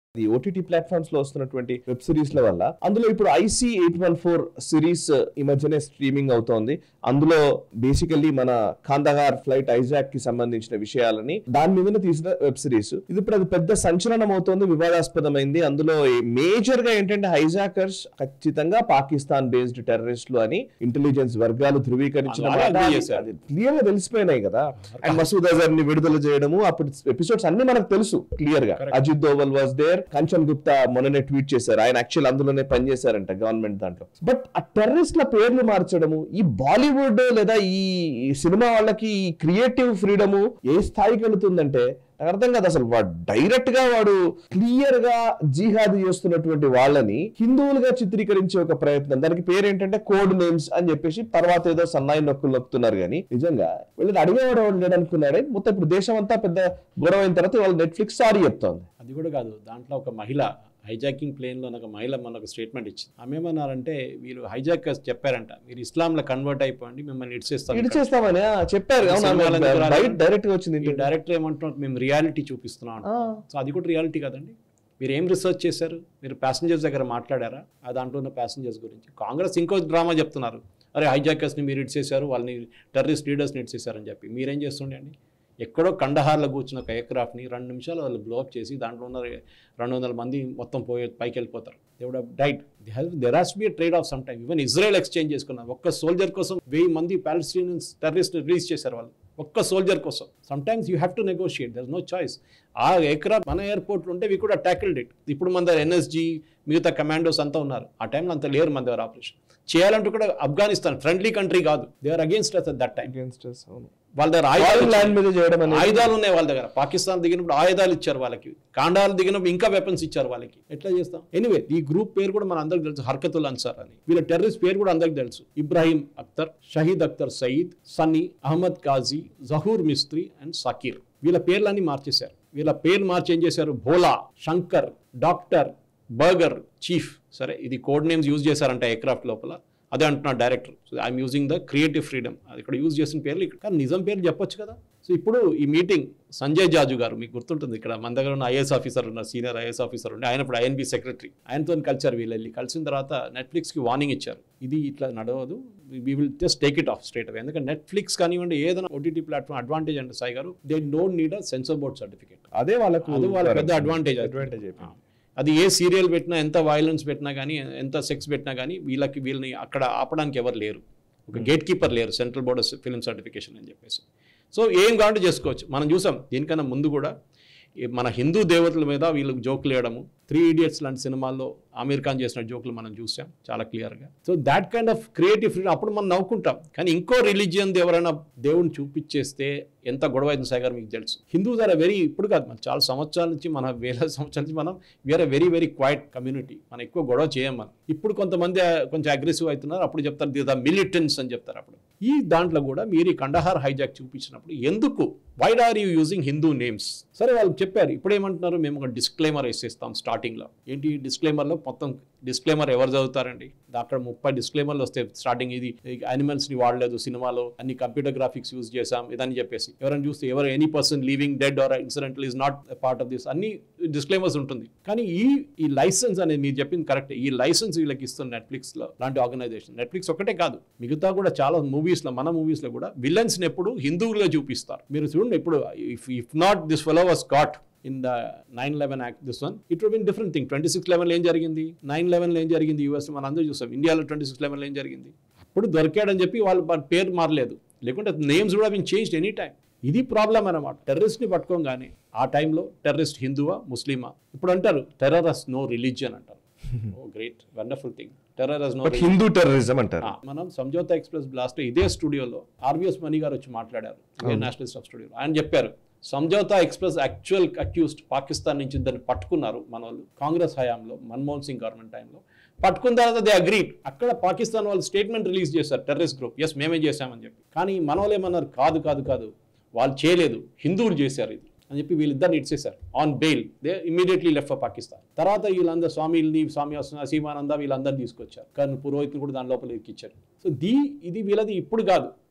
ఈ OTT platforms లో వస్తున్నటువంటి వెబ్ సిరీస్ ల వల్ల అందులో ఇప్పుడు IC eight one four series ఈ మధ్యనే స్ట్రీమింగ్ అవుతోంది అందులో బేసికల్లీ మన కాందహార్ ఫ్లైట్ ఐజాక్ కి సంబంధించిన విషయాలని దాని మీదనే తీసిన వెబ్ సిరీస్ ఇది ఇప్పుడు అది పెద్ద సంచలనం అవుతోంది వివాదాస్పదమైంది అందులో మేజర్ గా ఏంటంటే హైజాకర్స్ ఖచ్చితంగా పాకిస్తాన్ బేస్డ్ టెర్రరిస్టులు అని ఇంటెలిజెన్స్ వర్గాలు ధృవీకరించిన అలాగే మాట agree చేశారు. అది క్లియర్ గా తెలిసిపోయినాయి కదా అండ్ మసూద్ అజర్ ని విడుదల చేయడము అప్పుడు ఎపిసోడ్స్ అన్ని మనకు తెలుసు క్లియర్ గా Correct. Ajit Doval was there Kanchan Gupta మొన్ననే ట్వీట్ చేశారు ఆయన యాక్చువల్ అందులోనే పనిచేశారంట గవర్నమెంట్ దాంట్లో బట్ ఆ టెర్రరిస్ట్ ల పేర్లు మార్చడము ఈ బాలీవుడ్ లేదా ఈ ఈ సినిమా వాళ్ళకి క్రియేటివ్ ఫ్రీడమ్ ఏ స్థాయికి వెళుతుందంటే నాకు అర్థం కాదు అసలు వాడు డైరెక్ట్ గా వాడు క్లియర్ గా జిహాద్ చేస్తున్నటువంటి వాళ్ళని హిందువులుగా చిత్రీకరించే ఒక ప్రయత్నం దానికి పేరు ఏంటంటే కోడ్ నేమ్స్ అని చెప్పేసి తర్వాత ఏదో సన్నాయి నొక్కులు నొక్కుతున్నారు కానీ నిజంగా వీళ్ళని అడిగేవాడు ఎవడు లేడు అనుకున్నాడే మొత్తం ఇప్పుడు దేశం అంతా పెద్ద గొడవ అయిన తర్వాత వాళ్ళు నెట్ఫ్లిక్స్ సారీ చెప్తోంది అది కూడా కాదు దాంట్లో ఒక మహిళ హైజాకింగ్ ప్లేన్లో ఒక మహిళ మనకు స్టేట్మెంట్ ఇచ్చింది ఆమె ఏమన్నారంటే వీళ్ళు హైజాకర్స్ చెప్పారంట మీరు ఇస్లాంలో కన్వర్ట్ అయిపోండి మిమ్మల్ని ఇడిచేస్తాం ఇటు చేస్తామని ఆ, చెప్పారు అవును, ఆమె సినిమాలు ఎందుకు రాలేదు? బయట డైరెక్ట్ గా వచ్చింది ఈ ఇంటికి. డైరెక్టర్ ఏమంటున్నారు మేము రియాలిటీ చూపిస్తున్నాం ఆ, అంటున్నారు. సో అది కూడా రియాలిటీ కదండి మీరు ఏం రీసెర్చ్ చేశారు మీరు ప్యాసింజర్స్ దగ్గర మాట్లాడారా ఆ దాంట్లో ఉన్న ప్యాసింజర్స్ గురించి కాంగ్రెస్ ఇంకో డ్రామా చెప్తున్నారు అరే హైజాకర్స్ని మీరు ఇడ్చేశారు వాళ్ళని టెర్రరిస్ట్ లీడర్స్ని ఇడ్చేశారని చెప్పి మీరేం చేస్తుండే అండి ఎక్కడో కండహార్లో కూర్చున్న ఒక ఎయిర్క్రాఫ్ట్ని రెండు నిమిషాలు వాళ్ళు బ్లోఅప్ చేసి దాంట్లో ఉన్న రె- రెండు వందల మంది మొత్తం పోయే పైకి వెళ్ళిపోతారు దేవుడు diet there has be trade off some time even Israel exchange చేసుకున్నారు ఒక్క సోల్జర్ కోసం వెయ్యి మంది పాలస్టీనియన్స్ టెర్రరిస్ట్ రిలీజ్ చేశారు వాళ్ళు ఒక్క సోల్జర్ కోసం some times you have to negotiate there no choice ఆ ఎయిర్క్రాఫ్ట్ మన ఎయిర్పోర్ట్లో ఉంటే వీ కూడా ట్యాకిల్డ్ ఇట్ ఇప్పుడు మన దగ్గర ఎన్ఎస్జీ మిగతా కమాండోస్ అంతా ఉన్నారు ఆ టైంలో అంత లేరు మన దగ్గర ఆపరేషన్ చేయాలంటూ కూడా ఆఫ్ఘనిస్తాన్ ఫ్రెండ్లీ కంట్రీ కాదు they are against us that time against us, అవును. వాళ్ళ దగ్గర Foreign ఆయుధాలు land మీద చేయడం అనేది ఆయుధాలు ఉన్నాయి వాళ్ళ దగ్గర పాకిస్తాన్ దిగినప్పుడు ఆయుధాలు ఇచ్చారు వాళ్ళకి కాండాలు దిగినప్పుడు ఇంకా వెపన్స్ ఇచ్చారు వాళ్ళకి ఎట్లా చేస్తాం ఎనివే ఈ గ్రూప్ పేరు కూడా మన అందరికి తెలుసు హర్కతుల్ అన్సార్ అని వీళ్ళ టెర్రరిస్ట్ పేరు కూడా అందరికి తెలుసు ఇబ్రాహిం అఖ్తర్ షహీద్ అఖ్తర్ సయీద్ సన్నీ అహ్మద్ కాజీ జహూర్ మిస్త్రీ అండ్ సకీర్ వీళ్ళ పేర్లన్నీ మార్చేశారు వీళ్ళ పేరు మార్చి ఏం చేశారు Bhola Shankar doctor burger chief సరే ఇది కోడ్ నేమ్స్ యూజ్ చేశారంట ఎయిర్క్రాఫ్ట్ లోపల అదే అంటున్నా director so I'm using the creative freedom అది ఇక్కడ యూజ్ చేసిన పేర్లు ఇక్కడ కానీ నిజం పేరు చెప్పొచ్చు కదా సో ఇప్పుడు ఈ మీటింగ్ సంజయ్ జాజు గారు మీకు గుర్తుంటుంది ఇక్కడ మన దగ్గర ఉన్న ఐఏఎస్ ఆఫీసర్ ఉన్నారు సీనియర్ ఐఏఎస్ ఆఫీసర్ ఉండే ఆయన ఇప్పుడు ఐఎన్బి సెక్రటరీ ఆయనతో కలిసారు వీళ్ళు వెళ్ళి కలిసిన తర్వాత నెట్ఫ్లిక్స్కి వార్నింగ్ ఇచ్చారు ఇది ఇట్లా నడవదు we will just take it off straight away ఎందుకంటే నెట్ఫ్లిక్స్ కానివ్వండి ఏదైనా ఓటీటీ ప్లాట్ఫామ్ అడ్వాంటేజ్ అంటే Sai garu they don't need a censor board certificate అదే వాళ్ళకు అది వాళ్ళ పెద్ద అడ్వాంటేజ్ అడ్వాంటేజ్ అది ఏ సీరియల్ పెట్టినా ఎంత వైలెన్స్ పెట్టినా కానీ ఎంత సెక్స్ పెట్టినా కానీ వీళ్ళకి వీళ్ళని అక్కడ ఆపడానికి ఎవరు లేరు ఒక గేట్ కీపర్ లేరు central board of film certification అని చెప్పేసి సో ఏం కావాలంటే చేసుకోవచ్చు మనం చూసాం దీనికన్నా ముందు కూడా ఈ మన హిందూ దేవతల మీద వీళ్ళకి జోకులు వేయడము త్రీ ఇడియట్స్ లాంటి సినిమాల్లో ఆమీర్ ఖాన్ చేసిన జోకులు మనం చూసాం చాలా క్లియర్గా so that kind of creative freedom అప్పుడు మనం నవ్వుకుంటాం కానీ ఇంకో రిలీజియన్ ఎవరైనా దేవుని చూపించేస్తే ఎంత గొడవ అయింది సాగర్ మీకు తెలుసు హిందూస్ ఆర్ వెరీ ఇప్పుడు కాదు మన చాలా సంవత్సరాల నుంచి మన వేల సంవత్సరాల నుంచి మనం we're very very quiet community మనం ఎక్కువ గొడవ చేయం మనం ఇప్పుడు కొంతమంది ఆ, కొంచెం అగ్రెసివ్ అవుతున్నారు అప్పుడు చెప్తారు ది ద మిలిటెన్స్ అని చెప్తారు అప్పుడు ఈ దాంట్లో కూడా మీరు ఈ కండహార్ హైజాక్ చూపించినప్పుడు ఎందుకు why'd are you using Hindu names సరే వాళ్ళు చెప్పారు ఇప్పుడు ఏమంటున్నారు మేము ఒక డిస్క్లైమర్ వేసేస్తాం స్టార్టింగ్లో ఏంటి డిస్క్లైమర్లో మొత్తం డిస్క్లైమర్ ఎవరు చదువుతారండి అక్కడ ముప్పై డిస్క్లైమర్లు వస్తాయి స్టార్టింగ్ ఇది యానిమల్స్ని వాడలేదు సినిమాలో అన్ని కంప్యూటర్ గ్రాఫిక్స్ యూజ్ చేసాం ఇదని చెప్పేసి ఎవరైనా చూస్తే ఎవరు any person living dead or incidental is not part of this అన్ని డిస్క్లైమర్స్ ఉంటుంది కానీ ఈ ఈ లైసెన్స్ అనేది మీరు చెప్పింది కరెక్ట్ ఈ లైసెన్స్ వీళ్ళకి ఇస్తుంది నెట్ఫ్లిక్స్లో లాంటి ఆర్గనైజేషన్ నెట్ఫ్లిక్స్ ఒకటే కాదు మిగతా కూడా చాలా మూవీస్లో మన మూవీస్లో కూడా విలన్స్ని ఎప్పుడు హిందువులుగా చూపిస్తారు మీరు చూడండి ఇప్పుడు if if not this fellow was got in the nine eleven act this one it will been different thing twenty six లెవెన్లో ఏం జరిగింది నైన్ లెవెన్లో ఏం జరిగింది యూఎస్ మనం అందరూ చూసాం ఇండియాలో ట్వంటీ సిక్స్ లెవెన్లో ఏం జరిగింది అప్పుడు దొరికాడని చెప్పి వాళ్ళు వాళ్ళ పేరు మారలేదు లేకుంటే నేమ్స్ కూడా బిన్ చేంజ్డ్ ఎనీ టైం ఇది ప్రాబ్లం అనమాట టెర్రరిస్ట్ని పట్టుకోగానే ఆ టైంలో టెర్రరిస్ట్ హిందువా ముస్లిమా ఇప్పుడు అంటారు టెర్రరస్ నో రిలీజియన్ అంటారు oh great wonderful thing terrorism no but Hindu terrorism అంటారు ఆ, మనం సంజోతా ఎక్స్ప్రెస్ బ్లాస్ట్ ఇదే స్టూడియోలో ఆర్బిఎస్ మణి గారు వచ్చి మాట్లాడారు ఇదే నేషనల్ స్టాఫ్ స్టూడియోలో ఆయన చెప్పారు Samjhauta express actual accused Pakistan నుంచి దాన్ని పట్టుకున్నారు మన వాళ్ళు కాంగ్రెస్ హయాంలో మన్మోహన్ సింగ్ గవర్నమెంట్ టైంలో పట్టుకున్న తర్వాత దే అగ్రీడ్ అక్కడ పాకిస్తాన్ వాళ్ళు స్టేట్మెంట్ రిలీజ్ చేశారు టెర్రరిస్ట్ గ్రూప్ ఎస్ మేమే చేశామని చెప్పి కానీ మన వాళ్ళు ఏమన్నారు కాదు కాదు కాదు వాళ్ళు చేయలేదు హిందువులు చేశారు ఇది అని చెప్పి వీళ్ళిద్దరిని ఇచ్చేశారు on bail they immediately left for Pakistan తర్వాత వీళ్ళందరూ స్వామిల్ని స్వామి సీమానంద వీళ్ళందరూ తీసుకొచ్చారు కానీ పురోహితులు కూడా దాని లోపల ఇచ్చారు సో దీ ఇది వీళ్ళది ఇప్పుడు కాదు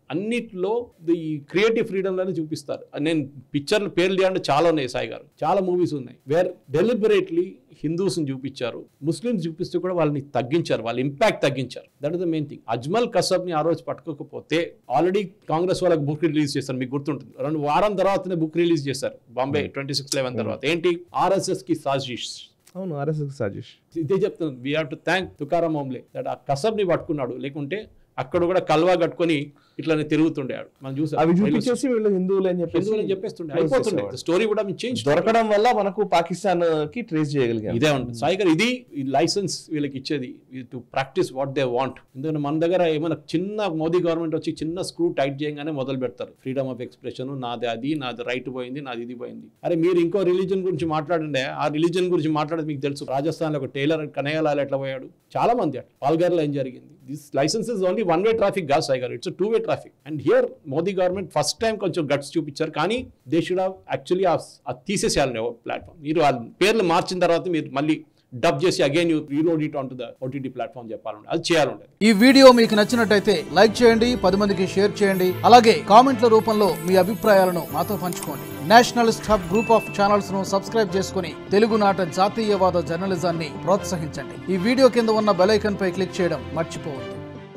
అన్నిట్లో ఈ క్రియేటివ్ ఫ్రీడమ్లోనే చూపిస్తారు నేను పిక్చర్లు పేర్లు తీయాలంటే చాలా ఉన్నాయి సాయి గారు చాలా మూవీస్ ఉన్నాయి వేర్ డెలిబరేట్లీ హిందూస్ని చూపించారు ముస్లిమ్స్ చూపిస్తూ కూడా వాళ్ళని తగ్గించారు వాళ్ళ ఇంపాక్ట్ తగ్గించారు that is the main thing Ajmal కసబ్ని ఆ రోజు పట్టుకోకపోతే ఆల్రెడీ కాంగ్రెస్ వాళ్ళకి బుక్ రిలీజ్ చేశారు మీకు గుర్తుంటుంది రెండు వారం తర్వాతనే బుక్ రిలీజ్ చేశారు బాంబే ట్వంటీ సిక్స్ లెవెన్ తర్వాత ఏంటి ఆర్ఎస్ఎస్ కి సాజిష్ అవును ఆర్ఎస్ఎస్ సాజేష్ ఇదే చెప్తున్నాను we have to thank Tukaram Omble that ఆ కసబ్ని పట్టుకున్నాడు లేకుంటే అక్కడ కూడా కల్వా కట్టుకొని ఇట్లానే తిరుగుతుండేవాడు మనం అవి చూసాం చూపించేసి వీళ్ళు హిందువులు అని చెప్పేసి హిందువులని చెప్పేస్తుండే close అయిపోతుండే చేసేవాడు. స్టోరీ కూడా మేము చేంజ్ దొరకడం వల్ల మనకు పాకిస్తాన్ కి ట్రేస్ చేయగలిగాం ఇదే ఉంటుంది సాయి గారు ఇది ఈ లైసెన్స్ వీళ్ళకి ఇచ్చేది to practise what they want ఎందుకంటే మన దగ్గర ఏమైనా చిన్న మోదీ గవర్నమెంట్ వచ్చి చిన్న స్క్రూ టైట్ చేయగానే మొదలు పెడతారు ఫ్రీడమ్ ఆఫ్ ఎక్స్ప్రెషన్ నాది అది నాది రైట్ పోయింది నాది ఇది పోయింది అరే మీరు ఇంకో రిలీజన్ గురించి మాట్లాడండి ఆ రిలీజన్ గురించి మాట్లాడేది మీకు తెలుసు రాజస్థాన్లో ఒక టైలర్ కనయ్యలాల్ ఎట్లా పోయాడు చాలా మంది అట్లా పాల్గార్లో ఏం జరిగింది this license is only one way traffic కాదు Sai garu it's two way traffic and here Modi government first time కొంచెం గట్స్ చూపించారు కానీ దే షుడ్ హావ్ యాక్చువల్లీ అది తీసేసేయాలని ప్లాట్ఫామ్ మీరు ఆ పేర్లు మార్చిన తర్వాత మీరు మళ్ళీ డబ్ చేసి again you reload it on to the OTT platform చెప్పాలంటే అది చేయాలంటే ఈ వీడియో మీకు నచ్చినట్టయితే లైక్ చేయండి పది మందికి షేర్ చేయండి అలాగే కామెంట్ల రూపంలో మీ అభిప్రాయాలను మాతో పంచుకోండి nationalist hub group of channels ను సబ్స్క్రైబ్ చేసుకుని తెలుగునాట జాతీయవాద జర్నలిజాన్ని ప్రోత్సహించండి ఈ వీడియో కింద ఉన్న బెల్ ఐకాన్ పై క్లిక్ చేయడం మర్చిపోవద్దు